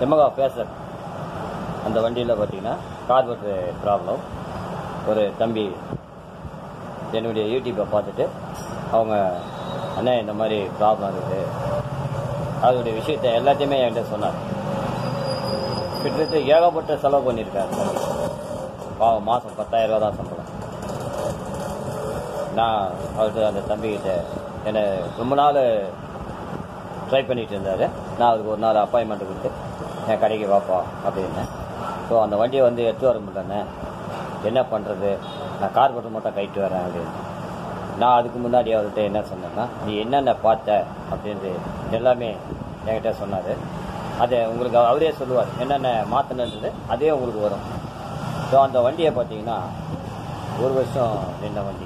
Yamaha phasor அந்த வண்டியில் பார்த்தீங்கன்னா கார்பரேட்டர் ப்ராப்ளம் ஒரு தம்பி என்னுடைய யூடியூப்பை பார்த்துட்டு அவங்க அண்ணா இந்த மாதிரி ப்ராப்ளம் இருக்குது அதோடைய விஷயத்தை எல்லாத்தையுமே என்கிட்ட சொன்னார் கிட்டத்தட்ட ஏகப்பட்ட செலவு பண்ணியிருக்காரு பாவம் மாதம் பத்தாயிரம் ரூபா தான் சம்பளம் நான் அவர்கிட்ட அந்த தம்பிக்கிட்ட என்னை ரொம்ப நாள் ட்ரை பண்ணிட்டு இருந்தார் நான் அவருக்கு ஒரு நாள் அப்பாயின்மெண்ட் கொடுத்து என் கடைக்கு வாப்பா அப்படின்னு ஸோ அந்த வண்டியை வந்து எடுத்து வர முடியலண்ணே என்ன பண்ணுறது நான் கார்பரேட்டர் மட்டும் கைட்டு வரேன் அப்படின்னு நான் அதுக்கு முன்னாடி அவர்கிட்ட என்ன சொன்னேன்னா நீ என்னென்ன பார்த்த அப்படின்றது எல்லாமே என்கிட்ட சொன்னார் அதை உங்களுக்கு அவரே சொல்லுவார் என்னென்ன மாற்றினது அதே உங்களுக்கு வரும் ஸோ அந்த வண்டியை பார்த்தீங்கன்னா ஒரு வருஷம் நின்ற வண்டி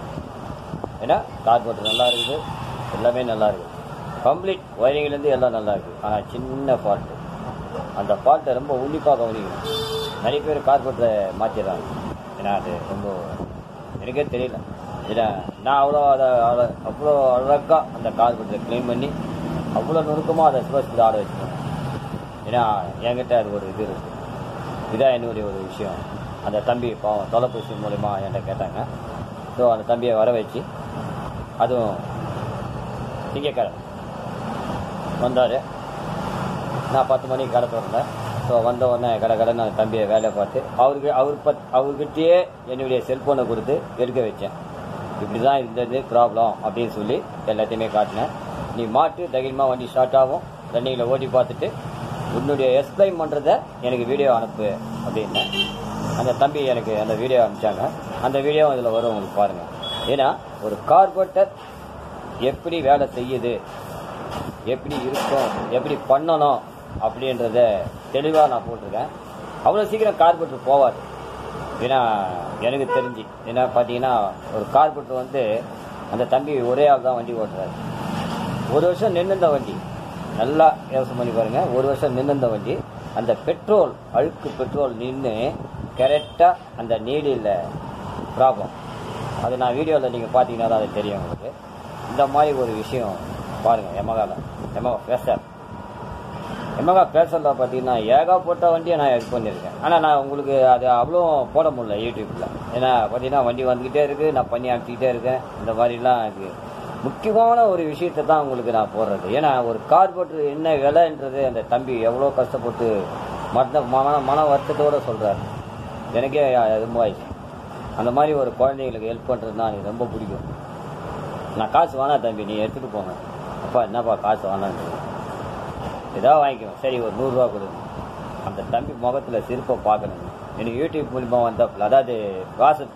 ஏன்னா கார்பரேட்டர் நல்லா இருக்குது எல்லாமே நல்லா இருக்குது கம்ப்ளீட் ஒயரிங்லேருந்து எல்லாம் நல்லா இருக்குது ஆனால் சின்ன ஃபால்ட்டு அந்த ஃபால்ட்டை ரொம்ப உன்னிப்பாக கவனிக்கணும் நிறைய பேர் கார்பரேட்டரை மாற்றிடுறாங்க ஏன்னா அது ரொம்ப எனக்கே தெரியல ஏன்னா நான் அவ்வளோ அதை அவ்வளோ- அவ்வளோ அழகாக அந்த கார்பரேட்டரை க்ளீன் பண்ணி அவ்வளோ நுணுக்கமாக அதை சுபஸ்பில் ஆட வச்சுக்கணும் ஏன்னா என்கிட்ட அது ஒரு இது இருக்குது இதான் என்னுடைய ஒரு விஷயம் அந்த தம்பி பாவம் தொலைபேசி மூலிமா என்கிட்ட கேட்டாங்க ஸோ அந்த தம்பியை வர வச்சு அதுவும் திங்கக்கிழமை வந்தார் நான் பத்து மணிக்கு கடை திறந்தேன் ஸோ வந்த உடனே கடை கடை நான் தம்பியை வேலையை பார்த்து அவருக்கு அவர் பத் அவர்கிட்டயே என்னுடைய செல்ஃபோனை கொடுத்து எடுக்க வச்சேன் இப்படி தான் இருந்தது ப்ராப்ளம் அப்படின்னு சொல்லி எல்லாத்தையுமே காட்டினேன் நீ மாட்டு தைரியமாக வண்டி ஸ்டார்ட் ஆகும் ரன்னிங்கில் ஓட்டி பார்த்துட்டு உன்னுடைய எக்ஸ்பிளைன் பண்ணுறத எனக்கு வீடியோ அனுப்பு அப்படின்னு அந்த தம்பி எனக்கு அந்த வீடியோ அனுப்பிச்சாங்க அந்த வீடியோ இதில் வரும் உங்களுக்கு பாருங்கள் ஏன்னா ஒரு கார்பரேட்டர் எப்படி வேலை செய்யுது எப்படி இருக்கும் எப்படி பண்ணணும் அப்படின்றத தெளிவாக நான் போட்டிருக்கேன் அவ்வளோ சீக்கிரம் கார்பரேட்டர் போவாது ஏன்னா எனக்கு தெரிஞ்சு ஏன்னா பார்த்தீங்கன்னா ஒரு கார்பரேட்டர் வந்து அந்த தம்பி ஒரே ஆள் தான் வண்டி ஓட்டுறாரு ஒரு வருஷம் நின்றுந்த வண்டி நல்லா யோசனை பண்ணி பாருங்க ஒரு வருஷம் நின்றுந்த வண்டி அந்த பெட்ரோல் அழுக்கு பெட்ரோல் நின்று கரெக்டாக அந்த நீடில் ப்ராப்ளம் அது நான் வீடியோவில் நீங்கள் பார்த்தீங்கன்னா தான் அது தெரியும் உங்களுக்கு இந்த மாதிரி ஒரு விஷயம் பாருங்கள் எமகாவில் எமகா பேசர் எமகா பேசரில் பார்த்தீங்கன்னா ஏகப்பட்ட வண்டியை நான் இது பண்ணியிருக்கேன் ஆனால் நான் உங்களுக்கு அது அவ்வளோ போட முடியல யூடியூப்பில் ஏன்னா பார்த்தீங்கன்னா வண்டி வந்துக்கிட்டே இருக்குது நான் பண்ணி அனுப்பிச்சிக்கிட்டே இருக்கேன் இந்த மாதிரிலாம் இது முக்கியமான ஒரு விஷயத்தை தான் உங்களுக்கு நான் போடுறது ஏன்னா ஒரு கார்பரேட்டர் என்ன விலைன்றது அந்த தம்பி எவ்வளோ கஷ்டப்பட்டு மன மன மன வருத்தத்தோடு சொல்கிறாரு எனக்கே ரொம்ப ஆயிடுச்சு அந்த மாதிரி ஒரு குழந்தைங்களுக்கு ஹெல்ப் பண்ணுறதுனா எனக்கு ரொம்ப பிடிக்கும் நான் காசு வேணா தம்பி நீ எடுத்துகிட்டு போங்க அப்பா என்னப்பா காசு வேணான்னு ஏதாவது வாங்கிக்கோ சரி ஒரு நூறுரூவா கொடுங்க அந்த தம்பி முகத்தில் சிரிப்பை பார்க்கணும் எனக்கு யூடியூப் மூலிமா வந்தாப்புல அதாவது வாட்ஸ்அப்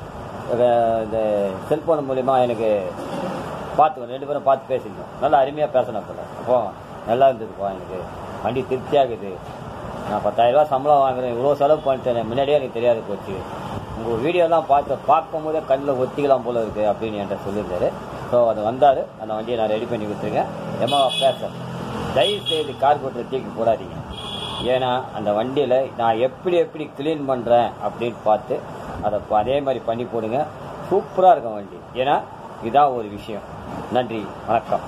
அஹ் இந்த செல்ஃபோன் மூலிமா எனக்கு பார்த்து ரெண்டு பேரும் பார்த்து பேசிக்கணும் நல்லா அருமையாக பேசணும் போல அப்போ நல்லா இருந்ததுப்பா எனக்கு வண்டி திருப்தியாகுது நான் பத்தாயிரரூபா சம்பளம் வாங்குறேன் இவ்வளோ செலவு பண்ணிட்டேன் முன்னாடியே எனக்கு தெரியாது போச்சு உங்கள் வீடியோலாம் பார்த்து பார்க்கும் போதே கண்ணில் ஒத்திக்கலாம் போல இருக்குது அப்படின்னு என்கிட்ட சொல்லியிருந்தாரு ஸோ அது வந்தார் அந்த வண்டியை நான் ரெடி பண்ணி கொடுத்துருக்கேன் எம்மா பேச தயவு செய்து கார்பரேட்டர் தூக்கி போடாதீங்க ஏன்னா அந்த வண்டியில் நான் எப்படி எப்படி க்ளீன் பண்ணுறேன் அப்படின்னு பார்த்து அதை ப- அதே மாதிரி பண்ணி போடுங்க சூப்பராக இருக்கும் வண்டி ஏன்னா இதான் ஒரு விஷயம் நன்றி வணக்கம்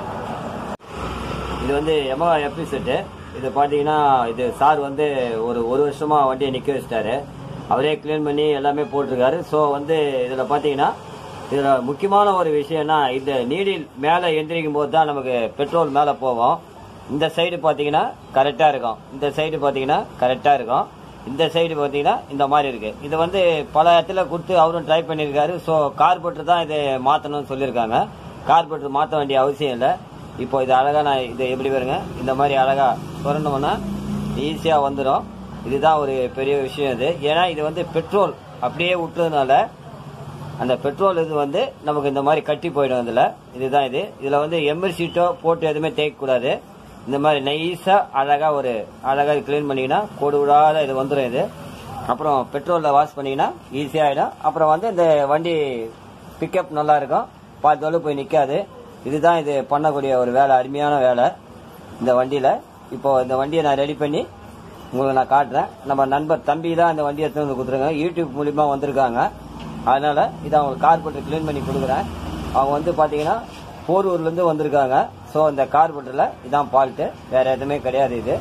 இது வந்து எமகா எபிசெட்டு இது பார்த்தீங்கன்னா இது சார் வந்து ஒரு ஒரு வருஷமா வண்டியை நிற்க வச்சிட்டாரு அவரே க்ளீன் பண்ணி எல்லாமே போட்டிருக்காரு ஸோ வந்து இதில் பார்த்தீங்கன்னா இதில் முக்கியமான ஒரு விஷயம்னா இந்த நீடில் மேலே எந்திரிக்கும் போது தான் நமக்கு பெட்ரோல் மேலே போகும் இந்த சைடு பார்த்தீங்கன்னா கரெக்டாக இருக்கும் இந்த சைடு பார்த்தீங்கன்னா கரெக்டாக இருக்கும் இந்த சைடு பார்த்தீங்கன்னா இந்த மாதிரி இருக்கு இது வந்து பல இடத்துல கொடுத்து அவரும் ட்ரை பண்ணியிருக்காரு ஸோ கார்பரேட்டர் தான் இதை மாற்றணும்னு சொல்லியிருக்காங்க கார்பரேட்டர் மாற்ற வேண்டிய அவசியம் இல்லை இப்போ இது அழகா நான் இது எப்படி வருங்க இந்த மாதிரி அழகா சொன்னோம்னா ஈஸியாக வந்துடும் இதுதான் ஒரு பெரிய விஷயம் இது ஏன்னா இது வந்து பெட்ரோல் அப்படியே விட்டதுனால அந்த பெட்ரோல் இது வந்து நமக்கு இந்த மாதிரி கட்டி போயிடும் இதில் இதுதான் இது இதில் வந்து எம்எல் ஷீட்டோ போட்டு எதுவுமே தேய்க்கக்கூடாது இந்த மாதிரி நைஸாக அழகாக ஒரு அழகாக க்ளீன் பண்ணிங்கன்னா கோடு விடாத இது வந்துடும் இது அப்புறம் பெட்ரோலில் வாஷ் பண்ணிங்கன்னா ஈஸியாகிடும் அப்புறம் வந்து இந்த வண்டி பிக்கப் நல்லா இருக்கும் பாதி தொலை போய் நிற்காது இதுதான் இது பண்ணக்கூடிய ஒரு வேலை அருமையான வேலை இந்த வண்டியில் இப்போ இந்த வண்டியை நான் ரெடி பண்ணி உங்களுக்கு நான் காட்டுறேன் நம்ம நண்பர் தம்பி தான் இந்த வண்டியை எடுத்து வந்து கொடுத்துருங்க யூடியூப் மூலிமா வந்திருக்காங்க அதனால இதை அவங்க கார்பெட்டர் க்ளீன் பண்ணி கொடுக்குறேன் அவங்க வந்து பார்த்தீங்கன்னா போரூர்லேருந்து வந்திருக்காங்க ஸோ இந்த கார்பெட்டரில் இதான் ஃபால்ட்டு வேற எதுவுமே கிடையாது இது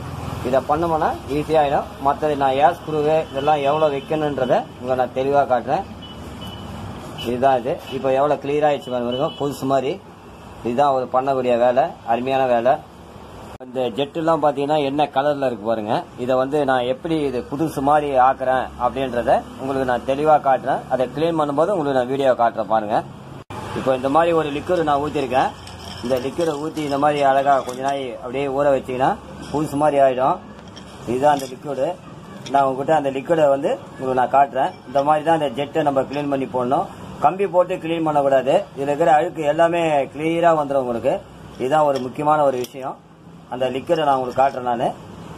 இதை பண்ணோம்னா ஈஸியாகிடும் மற்றது நான் ஏர் ஸ்க்ரூவு இதெல்லாம் எவ்வளோ வைக்கணுன்றதை உங்களை நான் தெளிவாக காட்டுறேன் இதுதான் இது இப்போ எவ்வளோ கிளியர் ஆயிடுச்சு பாருங்க புதுசு மாதிரி இதுதான் ஒரு பண்ணக்கூடிய வேலை அருமையான வேலை இந்த ஜெட்டுலாம் பார்த்தீங்கன்னா என்ன கலரில் இருக்கு பாருங்க இதை வந்து நான் எப்படி இது புதுசு மாதிரி ஆக்குறேன் அப்படின்றத உங்களுக்கு நான் தெளிவாக காட்டுறேன் அதை க்ளீன் பண்ணும்போது உங்களுக்கு நான் வீடியோ காட்டுறேன் பாருங்க இப்போ இந்த மாதிரி ஒரு லிக்விட் நான் ஊற்றிருக்கேன் இந்த லிக்விடை ஊற்றி இந்த மாதிரி அழகாக கொஞ்ச நாள் அப்படியே ஊற வச்சிங்கன்னா புதுசு மாதிரி ஆகிடும் இதுதான் அந்த லிக்விடு நான் உங்ககிட்ட அந்த லிக்விடை வந்து உங்களுக்கு நான் காட்டுறேன் இந்த மாதிரி தான் இந்த ஜெட்டை நம்ம க்ளீன் பண்ணி போடணும் கம்பி போட்டு க்ளீன் பண்ணக்கூடாது இதில் இருக்கிற அழுக்கு எல்லாமே கிளியராக வந்துடும் உங்களுக்கு இதுதான் ஒரு முக்கியமான ஒரு விஷயம் அந்த லிக்விடை நான் உங்களுக்கு காட்டுறேன் நான்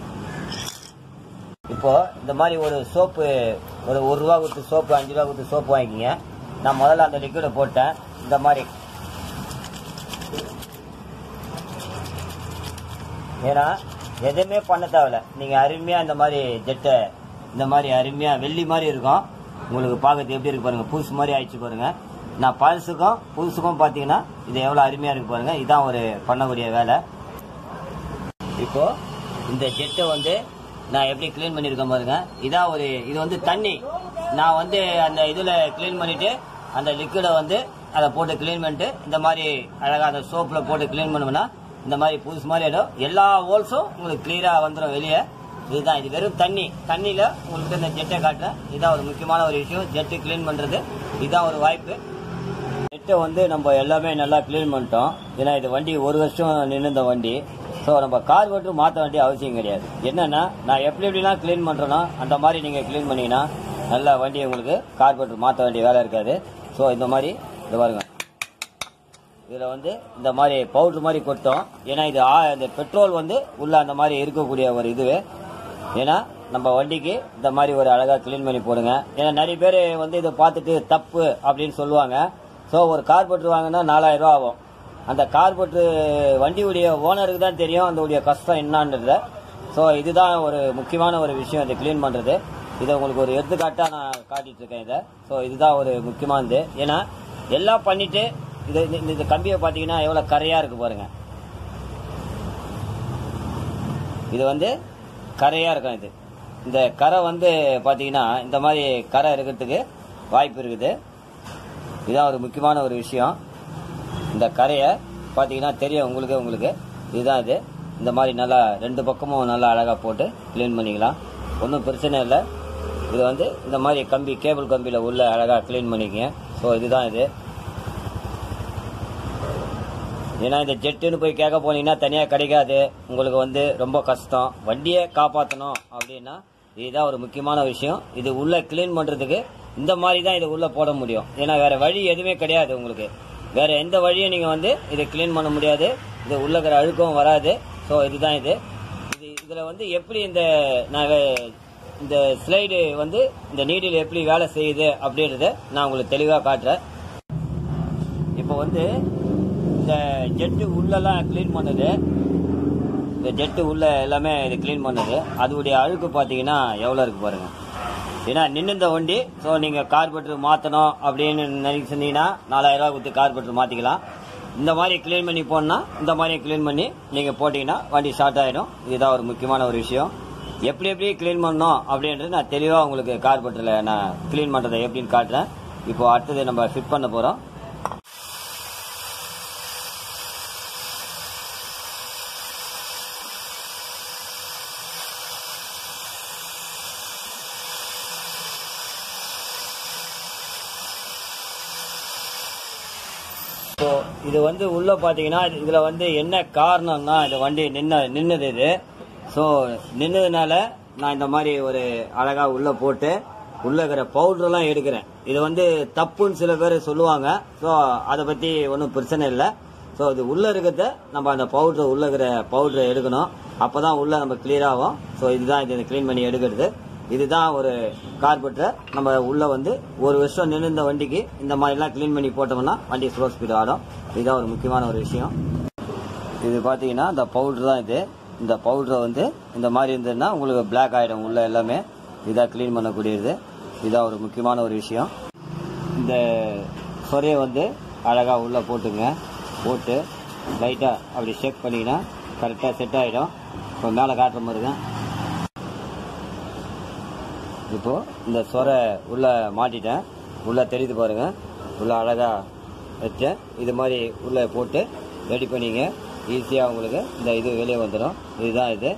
இப்போ இந்த மாதிரி ஒரு சோப்பு ஒரு ஒரு ரூபா கொடுத்து சோப்பு அஞ்சு ரூபா கொடுத்து சோப்பு வாங்கிக்கிங்க நான் முதல்ல அந்த லிக்விடை போட்டேன் இந்த மாதிரி ஏன்னா எதுவுமே பண்ண தேவையில்ல நீங்க அருமையா இந்த மாதிரி ஜெட்டை இந்த மாதிரி அருமையா வெள்ளி மாதிரி இருக்கும் உங்களுக்கு பார்க்கறது எப்படி இருக்கு பாருங்க புதுசு மாதிரி ஆயிடுச்சு பாருங்க நான் பழசுக்கும் புதுசுக்கும் பார்த்தீங்கன்னா இது எவ்வளோ அருமையா இருக்கு பாருங்க இதான் ஒரு பண்ணக்கூடிய வேலை இப்போ இந்த ஜெட்டை வந்து நான் எப்படி க்ளீன் பண்ணியிருக்கேன் பாருங்க இதான் ஒரு இது வந்து தண்ணி நான் வந்து அந்த இதில் க்ளீன் பண்ணிட்டு அந்த லிக்விடை வந்து அதை போட்டு க்ளீன் பண்ணிட்டு இந்த மாதிரி அழகாக அந்த சோப்பில் போட்டு க்ளீன் பண்ணுவேன்னா இந்த மாதிரி புதுசு மாதிரி ஆயிடும் எல்லா ஹோல்ஸும் உங்களுக்கு கிளியராக வந்துடும் வெளியே இதுதான் இது வெறும் தண்ணி தண்ணியில் உங்களுக்கு இந்த ஜெட்டை காட்டுறேன் இதான் ஒரு முக்கியமான ஒரு விஷயம் ஜெட்டு க்ளீன் பண்ணுறது இதுதான் ஒரு வாய்ப்பு நெட்டை வந்து நம்ம எல்லாமே நல்லா க்ளீன் பண்ணிட்டோம் ஏன்னா இது வண்டி ஒரு வருஷம் நின்றுந்த வண்டி ஸோ நம்ம கார் மட்டும் மாற்ற வேண்டிய அவசியம் கிடையாது என்னன்னா நான் எப்படி எப்படிலாம் க்ளீன் பண்ணுறேனோ அந்த மாதிரி நீங்கள் க்ளீன் பண்ணீங்கன்னா நல்லா வண்டி உங்களுக்கு கார்பெட்டர் மாற்ற வேண்டிய வேலை இருக்காது ஸோ இந்த மாதிரி இது பாருங்க இதில் வந்து இந்த மாதிரி பவுடர் மாதிரி கொட்டோம் ஏன்னா இது ஆ- இந்த பெட்ரோல் வந்து உள்ள அந்த மாதிரி இருக்கக்கூடிய ஒரு இது ஏன்னா நம்ம வண்டிக்கு இந்த மாதிரி ஒரு அழகாக க்ளீன் பண்ணி போடுங்க ஏன்னா நிறைய பேர் வந்து இதை பார்த்துட்டு தப்பு அப்படின்னு சொல்லுவாங்க ஸோ ஒரு கார்பெட்டர் வாங்கினா நாலாயிரம் ரூபா ஆகும் அந்த கார்பெட்டர் வண்டியுடைய ஓனருக்கு தான் தெரியும் அந்த உடைய கஷ்டம் என்னன்றத ஸோ இதுதான் ஒரு முக்கியமான ஒரு விஷயம் இதை க்ளீன் பண்ணுறது இதை உங்களுக்கு ஒரு எடுத்துக்காட்டாக நான் காட்டிட்டு இருக்கேன் இதை ஸோ இதுதான் ஒரு முக்கியமானது ஏன்னா எல்லாம் பண்ணிட்டு இது இந்த- இந்த கம்பியை பார்த்தீங்கன்னா எவ்வளோ கரையாக இருக்கு பாருங்க இது வந்து கரையாக இருக்கும் இது இந்த கரை வந்து பார்த்தீங்கன்னா இந்த மாதிரி கரை இருக்கிறதுக்கு வாய்ப்பு இருக்குது இதுதான் ஒரு முக்கியமான ஒரு விஷயம் இந்த கரையை பார்த்தீங்கன்னா தெரியும் உங்களுக்கு உங்களுக்கு இதுதான் இது இந்த மாதிரி நல்லா ரெண்டு பக்கமும் நல்லா அழகாக போட்டு க்ளீன் பண்ணிக்கலாம் ஒன்றும் பிரச்சனை இல்லை இது வந்து இந்த மாதிரி கம்பி கேபிள் கம்பியில் உள்ள அழகாக க்ளீன் பண்ணிக்கங்க ஸோ இதுதான் இது ஏன்னா இந்த ஜெட்டுன்னு போய் கேட்க போனீங்கன்னா தனியாக கிடைக்காது உங்களுக்கு வந்து ரொம்ப கஷ்டம் வண்டியை காப்பாற்றணும் அப்படின்னா இதுதான் ஒரு முக்கியமான விஷயம் இது உள்ள க்ளீன் பண்ணுறதுக்கு இந்த மாதிரி தான் இதை உள்ளே போட முடியும் ஏன்னா வேற வழி எதுவுமே கிடையாது உங்களுக்கு வேற எந்த வழியும் நீங்கள் வந்து இதை க்ளீன் பண்ண முடியாது இது உள்ள இருக்கிற அழுக்கும் வராது ஸோ இதுதான் இது இது இதில் வந்து எப்படி இந்த நான் வே- இந்த ஸ்லைடு வந்து இந்த நீடில் எப்படி வேலை செய்யுது அப்படின்றத நான் உங்களுக்கு தெளிவாக காட்டுறேன் இப்போ வந்து இந்த ஜெட்டு உள்ளெல்லாம் க்ளீன் பண்ணுது இந்த ஜெட்டு உள்ள எல்லாமே இது க்ளீன் பண்ணுது அதோடைய அழுக்கு பார்த்தீங்கன்னா எவ்வளோ இருக்கு பாருங்க ஏன்னா நின்று இந்த வண்டி ஸோ நீங்கள் கார்பெட்டர் மாற்றணும் அப்படின்னு நினைச்சிருந்தீங்கன்னா நாலாயிரம் ரூபா கொடுத்து கார்பெட்டர் மாற்றிக்கலாம் இந்த மாதிரி க்ளீன் பண்ணி போனால் இந்த மாதிரி க்ளீன் பண்ணி நீங்கள் போட்டிங்கன்னா வண்டி ஸ்டார்ட் ஆகிடும் இதுதான் ஒரு முக்கியமான ஒரு விஷயம் எப்படி எப்படி க்ளீன் பண்ணணும் அப்படின்றது நான் தெளிவாக உங்களுக்கு கார்பெட்டரில் நான் க்ளீன் பண்ணுறதை எப்படின்னு காட்டுறேன் இப்போ அடுத்தது நம்ம ஃபிட் பண்ண போகிறோம் ஸோ இது வந்து உள்ள பார்த்தீங்கன்னா இது- இதுல வந்து என்ன காரணம்னா இந்த வண்டி நின்ன நின்னது இது ஸோ நின்னதுனால நான் இந்த மாதிரி ஒரு அழகா உள்ள போட்டு உள்ள இருக்கிற பவுடர்லாம் எடுக்கிறேன் இது வந்து தப்புன்னு சில பேர் சொல்லுவாங்க ஸோ அதை பத்தி ஒன்றும் பிரச்சனை இல்லை ஸோ இது உள்ள இருக்கிறத நம்ம அந்த பவுடர் உள்ள இருக்கிற பவுடரை எடுக்கணும் அப்பதான் உள்ள நம்ம கிளியர் ஆகும் ஸோ இதுதான் இது க்ளீன் பண்ணி எடுக்கிறது இதுதான் ஒரு கார்பெட்டரை நம்ம உள்ள வந்து ஒரு வருஷம் நின்றுந்த வண்டிக்கு இந்த மாதிரிலாம் க்ளீன் பண்ணி போட்டோம்னா வண்டி ஸ்லோ ஸ்பீடு ஆடும் இதுதான் ஒரு முக்கியமான ஒரு விஷயம் இது பார்த்தீங்கன்னா இந்த பவுடர் தான் இது இந்த பவுடரை வந்து இந்த மாதிரி இருந்ததுன்னா உங்களுக்கு Black ஆகிடும் உள்ள எல்லாமே இதாக க்ளீன் பண்ணக்கூடியது இதான் ஒரு முக்கியமான ஒரு விஷயம் இந்த சொரையை வந்து அழகாக உள்ளே போட்டுங்க போட்டு லைட்டாக அப்படி ஷேக் பண்ணிங்கன்னா கரெக்டாக செட் ஆகிடும் இப்போ மேலே காட்டுற மாதிரிங்க இப்போ இந்த சொரை உள்ள மாட்டிட்டேன் உள்ள தெரியுது பாருங்க உள்ள அழகா வச்சேன் இது மாதிரி உள்ள போட்டு ரெடி பண்ணிங்க ஈஸியாக உங்களுக்கு இந்த இது வெளியே வந்துடும் இதுதான் இது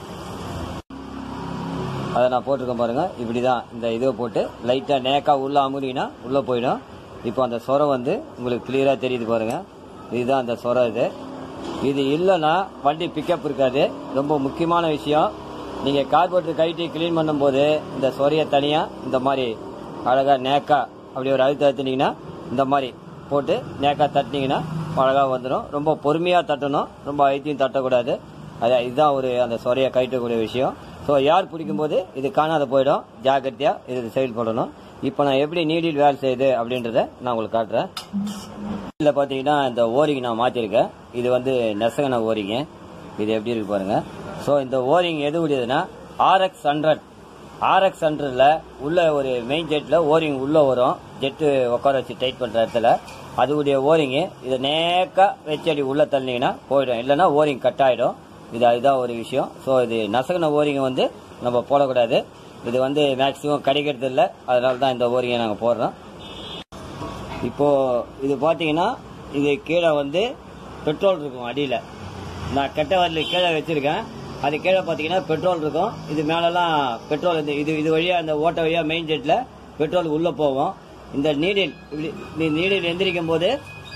அதை நான் போட்டிருக்கேன் பாருங்க இப்படி தான் இந்த இதை போட்டு லைட்டாக நேக்காக உள்ள அமுறினா உள்ளே போயிடும் இப்போ அந்த சொரை வந்து உங்களுக்கு கிளியராக தெரியுது பாருங்க இதுதான் அந்த சொரை இது இது இல்லைன்னா வண்டி பிக்கப் இருக்காது ரொம்ப முக்கியமான விஷயம் நீங்கள் கார்போரேட்டர் கைட்டி க்ளீன் பண்ணும்போது இந்த சொரையை தனியாக இந்த மாதிரி அழகாக நேக்கா அப்படி ஒரு அழுத்த அழுத்தினீங்கன்னா இந்த மாதிரி போட்டு நேக்கா தட்டினீங்கன்னா அழகாக வந்துடும் ரொம்ப பொறுமையாக தட்டணும் ரொம்ப அழுத்தியும் தட்டக்கூடாது அது இதுதான் ஒரு அந்த சொரையை கழட்டக்கூடிய விஷயம் ஸோ யார் பிடிக்கும்போது இது காணாத போயிடும் ஜாக்கிரதையாக இது செயல்படணும் இப்போ நான் எப்படி நீடில் வேலை செய்யுது அப்படின்றத நான் உங்களுக்கு காட்டுறேன் இதில் பார்த்தீங்கன்னா இந்த ஓரிங் நான் மாற்றிருக்கேன் இது வந்து நெசகன ஓரிங்க இது எப்படி இருக்கு பாருங்க ஸோ இந்த ஓரிங் எது உடையதுன்னா ஆர்எக்ஸ் ஹண்ட்ரட் ஆர்எக்ஸ் ஹண்ட்ரட்ல உள்ள ஒரு மெயின் ஜெட்டில் ஓரிங் உள்ளே வரும் ஜெட்டு உட்கார வச்சு டைட் பண்ணுற இடத்துல அதுடைய ஓரிங்கு இதை நேக்காக வச்சடி உள்ளே தள்ளினீங்கன்னா போயிடும் இல்லைன்னா ஓரிங் கட் ஆகிடும் இது அதுதான் ஒரு விஷயம் ஸோ இது நசகன ஓரிங்கை வந்து நம்ம போடக்கூடாது இது வந்து மேக்ஸிமம் கிடைக்கிறது இல்லை அதனால தான் இந்த ஓரிங்கை நாங்கள் போடுறோம் இப்போ இது பார்த்தீங்கன்னா இது கீழே வந்து பெட்ரோல் இருக்கும் அடியில் நான் கெட்ட வரல கீழே வச்சிருக்கேன் அது கீழே பார்த்தீங்கன்னா பெட்ரோல் இருக்கும் இது மேலெல்லாம் பெட்ரோல் இது இது இது வழியாக அந்த ஓட்ட வழியாக மெயின் ஜெட்டில் பெட்ரோல் உள்ளே போகும் இந்த நீடில் இப்படி நீடில் எந்திரிக்கும் போது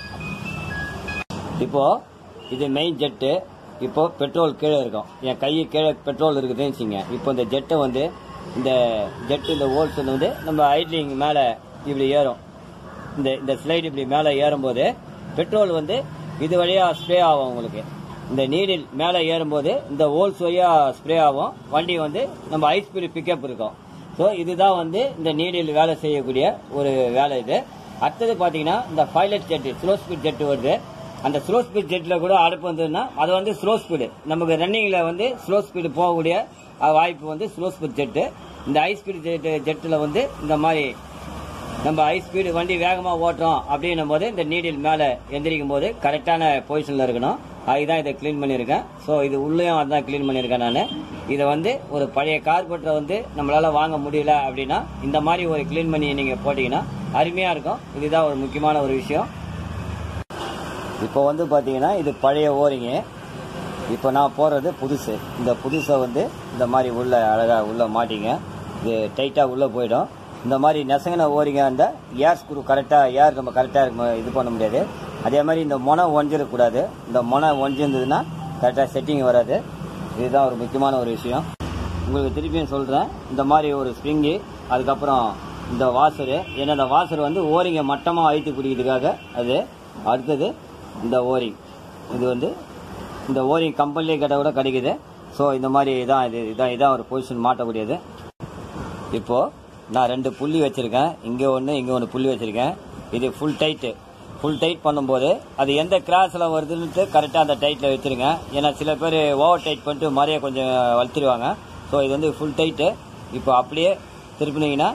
இப்போ இது மெயின் ஜெட்டு இப்போ பெட்ரோல் கீழே இருக்கும் என் கை கீழே பெட்ரோல் இருக்குதுன்னு வச்சுங்க இப்போ இந்த ஜெட்டை வந்து இந்த ஜெட்டு இந்த ஹோல்ஸ் வந்து நம்ம ஐட்லிங் மேலே இப்படி ஏறும் இந்த இந்த ஸ்லைடு இப்படி மேலே ஏறும்போது பெட்ரோல் வந்து இது வழியா ஸ்ப்ரே ஆகும் உங்களுக்கு இந்த நீடில் மேலே ஏறும்போது இந்த ஹோல்ஸ் வழியா ஸ்ப்ரே ஆகும் வண்டி வந்து நம்ம ஹை ஸ்பீடு பிக்கப் இருக்கும் ஸோ இதுதான் வந்து இந்த நீடில் வேலை செய்யக்கூடிய ஒரு வேலை இது அடுத்தது பார்த்தீங்கன்னா இந்த pilot jet slow speed jet வருது அந்த ஸ்லோ ஸ்பீட் ஜெட்டில் கூட அடுப்பு வந்ததுன்னா அது வந்து ஸ்லோ ஸ்பீடு நமக்கு ரன்னிங்கில் வந்து ஸ்லோ ஸ்பீடு போகக்கூடிய அஹ், வாய்ப்பு வந்து ஸ்லோ ஸ்பீட் ஜெட்டு இந்த ஹை ஸ்பீடு ஜெட்டு ஜெட்டில் வந்து இந்த மாதிரி நம்ம ஹை ஸ்பீடு வண்டி வேகமாக ஓட்டுறோம் அப்படின்னும் போது இந்த நீடில் மேலே எந்திரிக்கும் போது கரெக்டான பொசிஷனில் இருக்கணும் அதுதான் இதை க்ளீன் பண்ணியிருக்கேன் ஸோ இது உள்ளேயும் அதான் க்ளீன் பண்ணியிருக்கேன் நான் இதை வந்து ஒரு பழைய கார்பெட்டரை வந்து நம்மளால் வாங்க முடியல அப்படின்னா இந்த மாதிரி ஒரு க்ளீன் பண்ணி நீங்கள் போட்டிங்கன்னா அருமையாக இருக்கும் இதுதான் ஒரு முக்கியமான ஒரு விஷயம் இப்போ வந்து பார்த்தீங்கன்னா இது பழைய ஓரிங்க இப்போ நான் போடுறது புதுசு இந்த புதுசை வந்து இந்த மாதிரி உள்ள அழகாக உள்ள மாட்டிங்க இது டைட்டாக உள்ளே போயிடும் இந்த மாதிரி நெசங்கின ஓரிங்க அந்த ஏர் ஸ்க்ரூ கரெக்டாக ஏர் நம்ம கரெக்டாக இது பண்ண முடியாது அதே மாதிரி இந்த முனை ஒஞ்சிடக்கூடாது இந்த முனை ஒஞ்சிருந்ததுன்னா கரெக்டாக செட்டிங் வராது இதுதான் ஒரு முக்கியமான ஒரு விஷயம் உங்களுக்கு திருப்பியும் சொல்கிறேன் இந்த மாதிரி ஒரு ஸ்ப்ரிங்கு அதுக்கப்புறம் இந்த வாசரு ஏன்னா இந்த வாசர் வந்து ஓரிங்க மட்டமாக அழுத்தி குடிக்கிறதுக்காக அது அடுத்தது இந்த ஓரிங் இது வந்து இந்த ஓரிங் கம்பெனிலே கேட்டால் கூட கிடைக்குது ஸோ இந்த மாதிரி இதான் இது இதான் இதான் ஒரு பொசிஷன் மாட்டக்கூடியது இப்போ நான் ரெண்டு புள்ளி வச்சிருக்கேன் இங்கே ஒன்று இங்கே ஒன்று புள்ளி வச்சிருக்கேன் இது ஃபுல் டைட்டு ஃபுல் டைட் பண்ணும்போது அது எந்த கிராஸில் வருதுன்ட்டு கரெக்டாக அந்த டைட்டில் வச்சிருங்க ஏன்னா சில பேர் ஓவர் டைட் பண்ணிட்டு மாதிரியே கொஞ்சம் வளர்த்திடுவாங்க ஸோ இது வந்து ஃபுல் டைட்டு இப்போ அப்படியே திருப்பினீங்கன்னா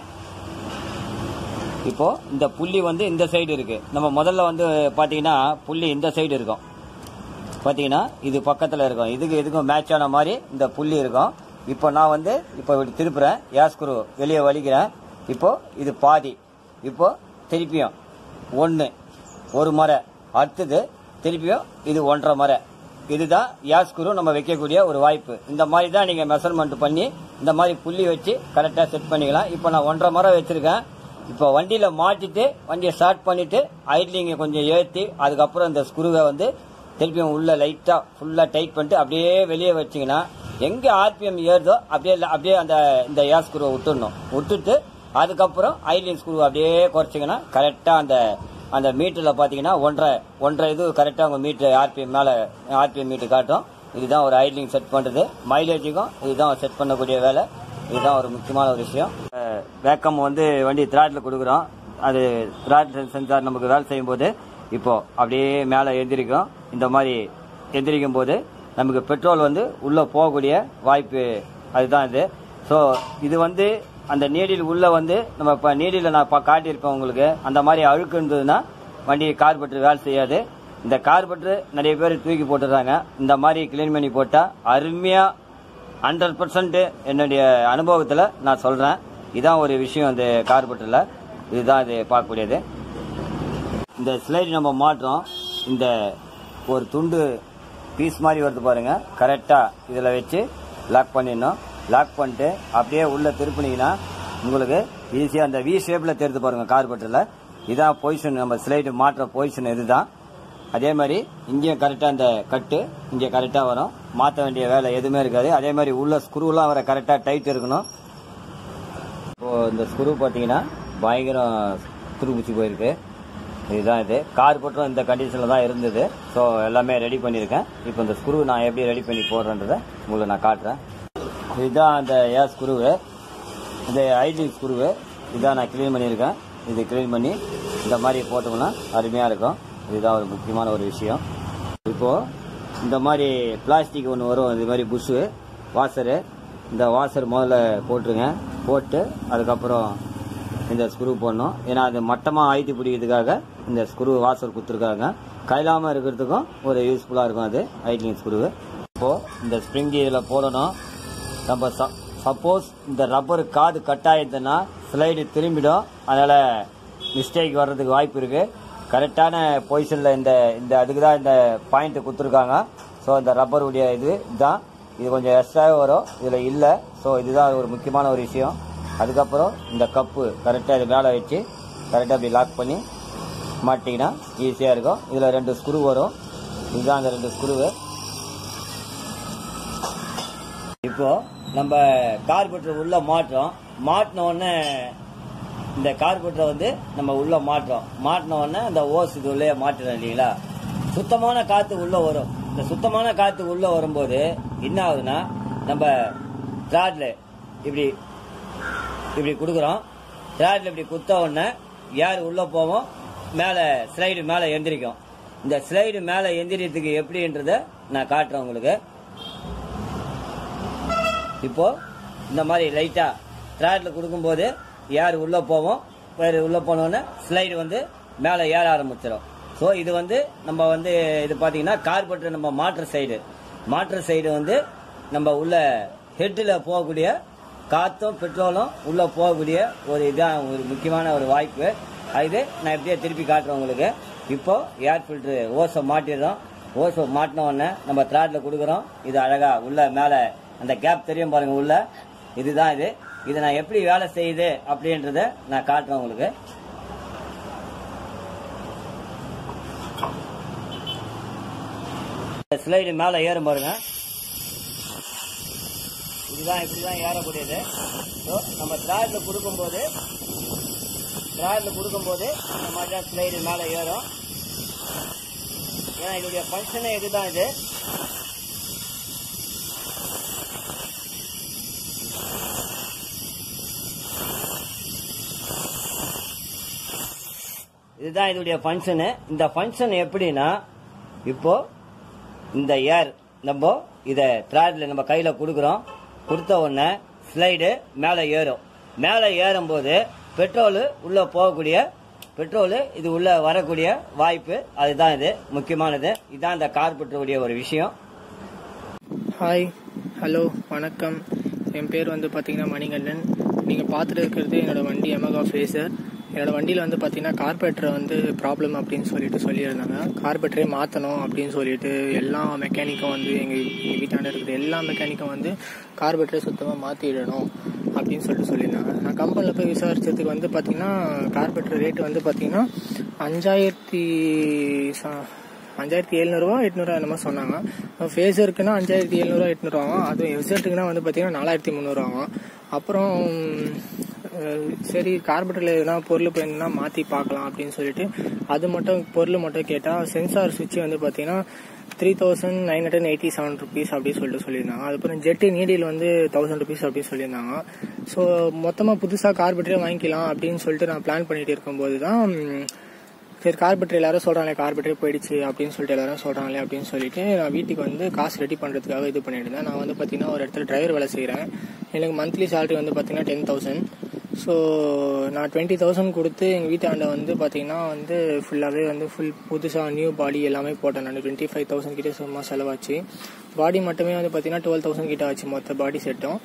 இப்போ இந்த புள்ளி வந்து இந்த சைடு இருக்கு நம்ம முதல்ல வந்து பாத்தீங்கன்னா புள்ளி இந்த சைடு இருக்கும் பாத்தீங்கன்னா இது பக்கத்துல இருக்கும் இதுக்கு இதுக்கும் மேட்ச் ஆன மாதிரி இந்த புள்ளி இருக்கும் இப்போ நான் வந்து இப்போ இப்படி திருப்புறேன் ஏஸ்குரு வெளியே வலிக்கிறேன் இப்போ இது பாதி இப்போ திருப்பியும் ஒன்று ஒரு முறை அடுத்தது திருப்பியும் இது ஒன்றரை முறை இதுதான் யாஸ்குரு நம்ம வைக்கக்கூடிய ஒரு வாய்ப்பு இந்த மாதிரி தான் நீங்க மெஷர்மெண்ட் பண்ணி இந்த மாதிரி புள்ளி வச்சு கரெக்டாக செட் பண்ணிக்கலாம் இப்போ நான் ஒன்றரை முறை வச்சிருக்கேன் இப்போ வண்டியில மாட்டிட்டு வண்டியை ஸ்டார்ட் பண்ணிட்டு ஐட்லிங்க கொஞ்சம் ஏற்றி அதுக்கப்புறம் இந்த ஸ்க்ரூவை வந்து திருப்பியும் உள்ள லைட்டா ஃபுல்லா டைட் பண்ணிட்டு அப்படியே வெளியே வச்சீங்கன்னா எங்க ஆர்பிஎம் ஏறுதோ அப்படியே அப்படியே அந்த இந்த ஏர் ஸ்க்ரூவை விட்டுடணும் விட்டுட்டு அதுக்கப்புறம் ஐலின் ஸ்க்ரூ அப்படியே குறைச்சிங்கன்னா கரெக்டாக அந்த அந்த மீட்டரில் பார்த்தீங்கன்னா ஒன்றரை ஒன்றரை இது கரெக்டாக உங்கள் மீட்டர் ஆர்பிஎம் மேலே ஆர்பிஎம் மீட்டர் காட்டும் இதுதான் ஒரு ஐட்லிங் செட் பண்ணுறது மைலேஜுக்கும் இதுதான் செட் பண்ணக்கூடிய வேலை இதுதான் ஒரு முக்கியமான ஒரு விஷயம் வேக்கம் வந்து வண்டி திராட்டில் கொடுக்குறோம் அது திராட் சென்சார் நமக்கு வேலை செய்யும்போது இப்போ அப்படியே மேலே எந்திரிக்கும் இந்த மாதிரி எந்திரிக்கும் போது நமக்கு பெட்ரோல் வந்து உள்ளே போகக்கூடிய வாய்ப்பு அதுதான் இது ஸோ இது வந்து அந்த நீடில் உள்ள வந்து நம்ம இப்போ நீடில் நான் இப்போ காட்டியிருப்பேன் உங்களுக்கு அந்த மாதிரி அழுக்கு இருந்ததுன்னா வண்டி கார்பெட்ரு வேலை செய்யாது இந்த கார்பெட்ரு நிறைய பேர் தூக்கி போட்டுடுறாங்க இந்த மாதிரி க்ளீன் பண்ணி போட்டால் அருமையாக ஹண்ட்ரட் பர்சன்ட் என்னுடைய அனுபவத்தில் நான் சொல்கிறேன் இதான் ஒரு விஷயம் இந்த கார்பெட்டரில் இதுதான் இது பார்க்கக்கூடியது இந்த ஸ்லைடு நம்ம மாட்டுறோம் இந்த ஒரு துண்டு பீஸ் மாதிரி வருது பாருங்க கரெக்டாக இதில் வச்சு லாக் பண்ணிடணும் லாக் பண்ணிட்டு அப்படியே உள்ளே திருப்பினீங்கன்னா உங்களுக்கு ஈஸியாக அந்த வி ஷேப்பில் தெரிந்து பாருங்க கார்பெட்டரில் இதான் பொசிஷன் நம்ம ஸ்லைடு மாட்டுற பொசிஷன் இதுதான் அதே மாதிரி இங்கேயும் கரெக்டாக இந்த கட்டு இங்கே கரெக்டாக வரும் மாற்ற வேண்டிய வேலை எதுவுமே இருக்காது அதே மாதிரி உள்ள ஸ்க்ரூலாம் வர கரெக்டாக டைட் இருக்கணும் இப்போ இந்த ஸ்க்ரூ பார்த்தீங்கன்னா பயங்கரம் துருப்பிச்சு போயிருக்கு இதுதான் இது கார் போட்டும் இந்த கண்டிஷனில் தான் இருந்தது ஸோ எல்லாமே ரெடி பண்ணியிருக்கேன் இப்போ இந்த ஸ்க்ரூ நான் எப்படி ரெடி பண்ணி போடுறேன்றதை உங்களுக்கு நான் காட்டுறேன் இதுதான் அந்த ஏர் ஸ்க்ரூவு இந்த ஐடி ஸ்க்ரூவு இதான் நான் க்ளீன் பண்ணியிருக்கேன் இது க்ளீன் பண்ணி இந்த மாதிரி போட்டோம்னா அருமையாக இருக்கும் இதுதான் ஒரு முக்கியமான ஒரு விஷயம் இப்போது இந்த மாதிரி பிளாஸ்டிக் ஒன்று வரும் இது மாதிரி புஷ்ஷு வாசரு இந்த வாசர் முதல்ல போட்டுருங்க போட்டு அதுக்கப்புறம் இந்த ஸ்க்ரூ போடணும் ஏன்னா அது மட்டமாக அழுத்தி பிடிக்கிறதுக்காக இந்த ஸ்க்ரூ வாசர் கொடுத்துருக்காங்க கையிலாமல் இருக்கிறதுக்கும் ஒரு யூஸ்ஃபுல்லாக இருக்கும் அது ஐட்லிங் ஸ்க்ரூ இப்போது இந்த ஸ்ப்ரிங் இதில் போடணும் நம்ம சப்போஸ் இந்த ரப்பர் காது கட் ஆயிடுதுன்னா ஸ்லைடு திரும்பிடும் அதனால் மிஸ்டேக் வர்றதுக்கு வாய்ப்பு இருக்குது கரெக்டான பொசிஷனில் இந்த இந்த அதுக்கு தான் இந்த பாயிண்ட் கொடுத்துருக்காங்க ஸோ இந்த ரப்பர் உடைய இது இதுதான் இது கொஞ்சம் எக்ஸ்ட்ராவே வரும் இதில் இல்லை ஸோ இதுதான் ஒரு முக்கியமான ஒரு விஷயம் அதுக்கப்புறம் இந்த கப்பு கரெக்டாக இது மேலே வச்சு கரெக்டாக அப்படி லாக் பண்ணி மாட்டிங்கன்னா ஈஸியாக இருக்கும் இதில் ரெண்டு ஸ்க்ரூ வரும் இதுதான் அந்த ரெண்டு ஸ்க்ரூவு இப்போ நம்ம கார்பெட்டர் உள்ள மாட்டுறோம் மாட்டின உடனே இந்த கார்பெட்டரை வந்து நம்ம உள்ள மாட்டுறோம் மாட்டின உடனே அந்த ஓஸ் இது உள்ளே மாட்டுறோம் இல்லைங்களா சுத்தமான காத்து உள்ள வரும் இந்த சுத்தமான காத்து உள்ள வரும்போது என்ன ஆகுதுன்னா நம்ம த்ராட்ல இப்படி இப்படி கொடுக்குறோம் த்ராட்ல இப்படி குத்த உடனே ஏர் உள்ள போவோம் மேலே ஸ்லைடு மேலே எந்திரிக்கும் இந்த ஸ்லைடு மேலே எந்திரியத்துக்கு எப்படின்றத நான் காட்டுறேன் உங்களுக்கு இப்போ இந்த மாதிரி லைட்டா த்ராட்ல கொடுக்கும்போது ஏர் உள்ள போவோம் வேறு உள்ள போனோடனே ஸ்லைடு வந்து மேலே ஏற ஆரம்பிச்சிடும் ஸோ இது வந்து நம்ம வந்து இது பார்த்தீங்கன்னா கார்பெட்டர் நம்ம மாற்று சைடு மாற்று சைடு வந்து நம்ம உள்ள ஹெட்டில் போகக்கூடிய காற்றும் பெட்ரோலும் உள்ள போகக்கூடிய ஒரு இதான் ஒரு முக்கியமான ஒரு வாய்ப்பு இது நான் எப்படியே திருப்பி காட்டுறேன் உங்களுக்கு இப்போ ஏர் ஃபில்ட்ரு ஓஸை மாட்டிடுறோம் ஓஸை மாட்டின உடனே நம்ம த்ராட்ல கொடுக்குறோம் இது அழகா உள்ள மேலே அந்த கேப் தெரியும் பாருங்க உள்ள இதுதான் இது இது நான் எப்படி வேலை செய்யுது அப்படின்றத நான் காட்டுறேன் உங்களுக்கு ஸ்லைடு மேலே ஏறும் பாருங்க இதுதான் இப்படிதான் ஏறக்கூடியது ஸோ நம்ம த்ராட்ல கொடுக்கும்போது த்ராட்ல கொடுக்கும்போது இந்த மாதிரி தான் ஸ்லைடு மேலே ஏறும் ஏன்னா இதோடைய ஃபங்க்ஷனே இதுதான் இது இதுதான் இதோடைய ஃபங்க்ஷனு இந்த ஃபங்க்ஷன் எப்படின்னா இப்போ இந்த ஏர் நம்ம இதை த்ராட்ல நம்ம கையில் கொடுக்குறோம் கொடுத்த உடனே ஸ்லைடு மேலே ஏறும் மேலே ஏறும்போது பெட்ரோலு உள்ளே போகக்கூடிய பெட்ரோலு இது உள்ள வரக்கூடிய வாய்ப்பு அதுதான் இது முக்கியமானது இதுதான் இந்த கார்பெட்டருடைய ஒரு விஷயம் ஹாய் ஹலோ வணக்கம் என் பேர் வந்து பார்த்தீங்கன்னா மணிகண்டன் நீங்கள் பார்த்துட்டு இருக்கிறது என்னோட வண்டி எமகா ஃபேஸர் என்னோட வண்டியில் வந்து பார்த்தீங்கன்னா கார்பரேட்டர் வந்து ப்ராப்ளம் அப்படின்னு சொல்லிட்டு சொல்லியிருந்தாங்க கார்பரேட்டரே மாற்றணும் அப்படின்னு சொல்லிட்டு எல்லா மெக்கானிக்கும் வந்து எங்கள் எங்கள் வீட்டாண்ட இருக்கிற எல்லா மெக்கானிக்கும் வந்து கார்பரேட்டரை சுத்தமாக மாற்றிடணும் அப்படின்னு சொல்லிட்டு சொல்லியிருந்தாங்க நான் கம்பெனியில் போய் விசாரிச்சதுக்கு வந்து பார்த்தீங்கன்னா கார்பரேட்டர் ரேட்டு வந்து பார்த்தீங்கன்னா அஞ்சாயிரத்தி ச- அஞ்சாயிரத்தி எழுநூறுவா எட்நூறுவா என்னமோ சொன்னாங்க ஃபேஸருக்குன்னா அஞ்சாயிரத்தி எழுநூறுவா எட்நூறுவாவும் அதுவும் எஃப்செட்டுக்குன்னா வந்து பார்த்தீங்கன்னா நாலாயிரத்தி முந்நூறுவாவும் அப்புறம் அஹ், சரி கார்பரேட்டரில் எதுனா பொருள் போயிருந்தா மாற்றி பார்க்கலாம் அப்படின்னு சொல்லிட்டு அது மட்டும் பொருள் மட்டும் கேட்டால் சென்சார் சுவிட்ச் வந்து பார்த்தீங்கன்னா three thousand nine hundred eighty seven rupees அப்படின்னு சொல்லிட்டு சொல்லியிருந்தாங்க அதுக்கப்புறம் ஜெட்டு நீடில் வந்து தௌசண்ட் ருபீஸ் அப்படின்னு சொல்லியிருந்தாங்க ஸோ மொத்தமாக புதுசாக கார்பரேட்டரே வாங்கிக்கலாம் அப்படின்னு சொல்லிட்டு நான் பிளான் பண்ணிட்டு இருக்கும்போது தான் ம், சரி கார்பெட்டர் எல்லாரும் சொல்றாங்களே கார்பெட்டரே போயிடுச்சு அப்படின்னு சொல்லிட்டு எல்லாரும் சொல்றாங்களே அப்படின்னு சொல்லிட்டு நான் வீட்டுக்கு வந்து காசு ரெடி பண்றதுக்காக இது பண்ணிட்டு இருந்தேன் நான் வந்து பாத்தீங்கன்னா ஒரு இடத்துல டிரைவர் வேலை செய்றேன் எனக்கு மந்த்லி salary வந்து பாத்தீங்கன்னா டென் தௌசண்ட் ஸோ நான் டுவெண்ட்டி தௌசண்ட் கொடுத்து எங்கள் வீட்டாண்ட வந்து பார்த்தீங்கன்னா வந்து ஃபுல்லாகவே வந்து ஃபுல் புதுசாக நியூ பாடி எல்லாமே போட்டேன் நான் டுவெண்ட்டி ஃபைவ் தௌசண்ட் கிட்ட சும்மா செலவாச்சு பாடி மட்டுமே வந்து பார்த்தீங்கன்னா டுவெல் தௌசண்ட் கிட்ட ஆச்சு மொத்த பாடி செட்டும்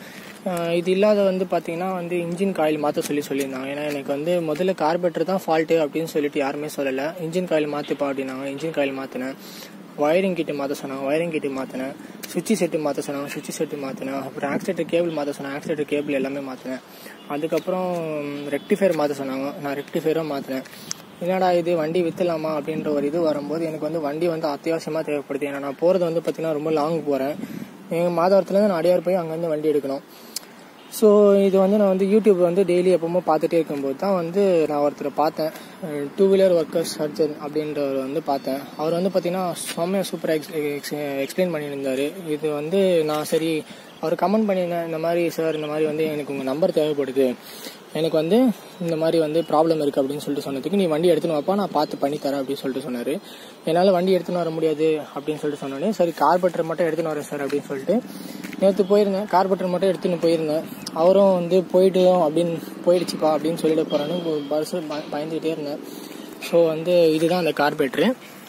அஹ் இது இல்லாத வந்து பார்த்தீங்கன்னா வந்து இன்ஜின் காயில் மாற்ற சொல்லி சொல்லியிருந்தாங்க ஏன்னா எனக்கு வந்து முதல்ல கார்பெட்டர் தான் ஃபால்ட்டு அப்படின்னு சொல்லிட்டு யாருமே சொல்லலை இன்ஜின் காயில் மாற்றிப்பா அப்படின்னாங்க இன்ஜின் காயில் மாற்றினேன் வயரிங் கிட்டு மாற்ற சொன்னாங்க வயரிங் கிட்டு மாற்றினேன் சுவிட்ச் செட்டு மாற்ற சொன்னாங்க சுவிட்ச் செட்டு மாற்றினேன் அப்புறம் ஆக்சிடேட்டர் கேபிள் மாற்ற சொன்னாங்க ஆக்சிடேட்டர் கேபிள் எல்லாமே மாற்றினேன் அதுக்கப்புறம் ரெக்டிஃபயர் மாற்ற சொன்னாங்க நான் ரெக்டிஃபயரும் மாற்றினேன் என்னடா இது வண்டி வித்துலாமா அப்படின்ற ஒரு இது வரும்போது எனக்கு வந்து வண்டி வந்து அத்தியாவசியமாக தேவைப்படுது ஏன்னா நான் போகிறது வந்து பார்த்தீங்கன்னா ரொம்ப லாங் போகிறேன் எங்கள் மாதவரத்துலேருந்து நான் அடியார் போய் அங்கேருந்து வண்டி எடுக்கணும் ஸோ இது வந்து நான் வந்து யூடியூப் வந்து டெய்லி எப்பவுமே பார்த்துட்டே இருக்கும்போது தான் வந்து நான் ஒருத்தரை பார்த்தேன் டூ வீலர் ஒர்க்கர்ஸ் சர்ஜன் அப்படின்றவர் வந்து பார்த்தேன் அவர் வந்து பார்த்தீங்கன்னா செம்மையாக சூப்பராக எக்ஸ்பிளைன் பண்ணியிருந்தார் இது வந்து நான் சரி அவர் கமெண்ட் பண்ணியிருந்தேன் இந்த மாதிரி சார் இந்த மாதிரி வந்து எனக்கு உங்கள் நம்பர் தேவைப்படுது எனக்கு வந்து இந்த மாதிரி வந்து ப்ராப்ளம் இருக்குது அப்படின்னு சொல்லிட்டு சொன்னதுக்கு நீ வண்டி எடுத்துன்னு வாப்பா நான் பார்த்து பண்ணி தரேன் அப்படின்னு சொல்லிட்டு சொன்னார் என்னால் வண்டி எடுத்துன்னு வர முடியாது அப்படின்னு சொல்லிட்டு சொன்னோடனே சரி கார்பெட்டர் மட்டும் எடுத்துன்னு வரேன் சார் அப்படின்னு சொல்லிட்டு நேற்று போயிருந்தேன் கார்பெட்டர் மட்டும் எடுத்துன்னு போயிருந்தேன் அவரும் வந்து போயிட்டு அப்படின்னு போயிடுச்சுப்பா அப்படின்னு சொல்லிட போகிறான்னு பஸ் பயந்துகிட்டே இருந்தேன் ஸோ வந்து இதுதான் அந்த கார்பெட்ரு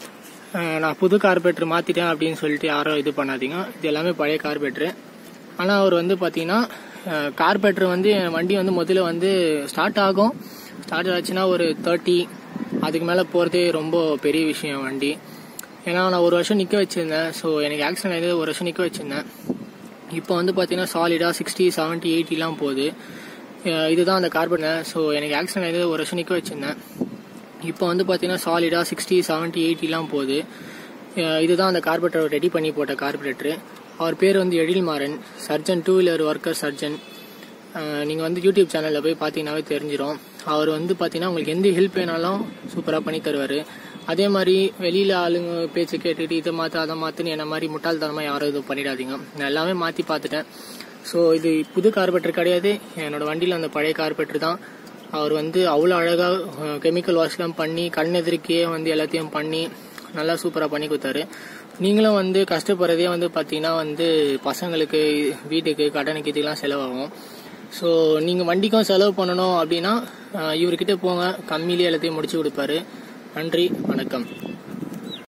நான் புது கார்பெட்ரு மாற்றிட்டேன் அப்படின்னு சொல்லிட்டு யாரும் இது பண்ணாதீங்க இது எல்லாமே பழைய கார்பெட்ரு ஆனால் அவர் வந்து பார்த்தீங்கன்னா கார்பெட்ரு வந்து என் வண்டி வந்து முதல்ல வந்து ஸ்டார்ட் ஆகும் ஸ்டார்ட் ஆச்சுன்னா ஒரு தேர்ட்டி அதுக்கு மேலே போகிறதே ரொம்ப பெரிய விஷயம் வண்டி ஏன்னா நான் ஒரு வருஷம் நிற்க வச்சுருந்தேன் ஸோ எனக்கு ஆக்சிடென்ட் ஆகியது ஒரு வருஷம் நிற்க வச்சுருந்தேன் இப்போ வந்து பார்த்தீங்கன்னா சாலிடாக சிக்ஸ்டி செவன்ட்டி எயிட்டிலாம் போகுது அஹ் இதுதான் அந்த கார்பெட்டர் ஸோ எனக்கு ஆக்சிடென்ட் ஆகியது ஒரு வருஷம் நிற்க வச்சுருந்தேன் இப்போ வந்து பார்த்தீங்கன்னா சாலிடாக சிக்ஸ்டி செவன்ட்டி எயிட்டிலாம் போகுது அஹ் இதுதான் அந்த கார்பெட்டர் ரெடி பண்ணி போட்ட கார்பரேட்டரு அவர் பேர் வந்து Ezhilmaran surgeon two wheeler worker surgeon நீங்கள் வந்து யூடியூப் சேனலில் போய் பார்த்தீங்கன்னாவே தெரிஞ்சிடும் அவர் வந்து பார்த்தீங்கன்னா உங்களுக்கு எந்த ஹெல்ப் வேணாலும் சூப்பராக பண்ணி தருவார் அதே மாதிரி வெளியில் ஆளுங்க பேச்சு கேட்டுட்டு இதை மாற்ற அதை மாற்றுன்னு என்ன மாதிரி முட்டாள்தனமாக யாரும் எதுவும் பண்ணிடாதீங்க நான் எல்லாமே மாற்றி பார்த்துட்டேன் ஸோ இது புது கார்பெட்டர் கிடையாது என்னோட வண்டியில் அந்த பழைய கார்பெட்டர் தான் அவர் வந்து அவ்வளோ அழகாக கெமிக்கல் வாஷ்லாம் பண்ணி கண் எதிர்க்கையே வந்து எல்லாத்தையும் பண்ணி நல்லா சூப்பராக பண்ணி கொடுத்தாரு நீங்களும் வந்து கஷ்டப்படுறதே வந்து பார்த்தீங்கன்னா வந்து பசங்களுக்கு வீட்டுக்கு கடனுக்கு இதுக்கெல்லாம் செலவாகும் ஸோ நீங்கள் வண்டிக்கும் செலவு பண்ணணும் அப்படின்னா அஹ், இவர்கிட்ட போங்க கம்மியிலே எல்லாத்தையும் முடிச்சு கொடுப்பாரு நன்றி வணக்கம்